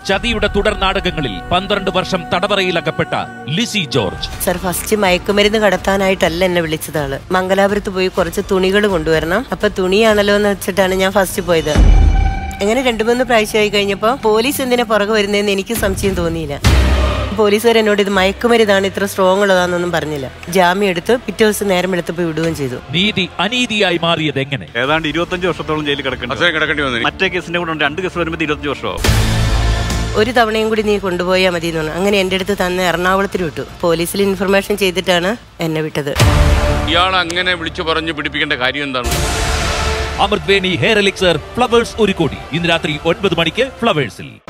ചതിയുടെ തുടർ നാടകങ്ങളിൽ പന്ത്രണ്ട് വർഷം തടവറയിലകപ്പെട്ട ലിസി ജോർജ് സർ ഫസ്റ്റ് മയക്കുമരുന്ന് കടത്താനായിട്ടല്ല എന്നെ വിളിച്ചത് ആള് മംഗലാപുരത്ത് പോയി കുറച്ച് തുണികൾ കൊണ്ടുവരണം അപ്പൊ തുണിയാണല്ലോ എന്ന് വെച്ചിട്ടാണ് ഞാൻ ഫസ്റ്റ് പോയത് അങ്ങനെ രണ്ടു മൂന്ന് പ്രാവശ്യമായി കഴിഞ്ഞപ്പോൾ പോലീസ് എന്തിനാ പുറകെ വരുന്നതെന്ന് എനിക്ക് സംശയം തോന്നിയില്ല പോലീസുകാർ എന്നോട് ഇത് മയക്കുമരുന്നാണ് ഇത്ര സ്ട്രോങ് ഉള്ളതാണെന്നൊന്നും പറഞ്ഞില്ല ജാമ്യം എടുത്ത് പിറ്റേ ദിവസം നേരം എടുത്തപ്പോൾ വിടുകയും ചെയ്തു നീതി അനീതിയായി മാറിയത് എങ്ങനെ ഏതാണ്ട് ഇരുപത്തഞ്ച് വർഷത്തോളം ജയിലിൽ കിടക്കേണ്ടി അത്രയും കിടക്കേണ്ടി വന്നു മറ്റേ കേസിന്റെ കൂടെ ഉണ്ട് രണ്ട് കേസ് വരുമ്പോൾ ഇരുപത്തഞ്ച് വർഷമാവും ഒരു തവണയും കൂടി നീ കൊണ്ടുപോയാൽ മതി എന്ന് പറഞ്ഞു അങ്ങനെ എൻ്റെ അടുത്ത് തന്നെ എറണാകുളത്തിൽ വിട്ടു പോലീസിൽ ഇൻഫർമേഷൻ ചെയ്തിട്ടാണ് എന്നെ വിട്ടത് ഇയാൾ അങ്ങനെ വിളിച്ചു പറഞ്ഞു പിടിപ്പിക്കേണ്ട കാര്യം എന്താണ് അമൃത് വേണി ഹെയർ എലിക്സർ ഫ്ലവേഴ്സ് ഒരു കോടി ഇന്ന് രാത്രി ഒൻപത് മണിക്ക് ഫ്ലവേഴ്സിൽ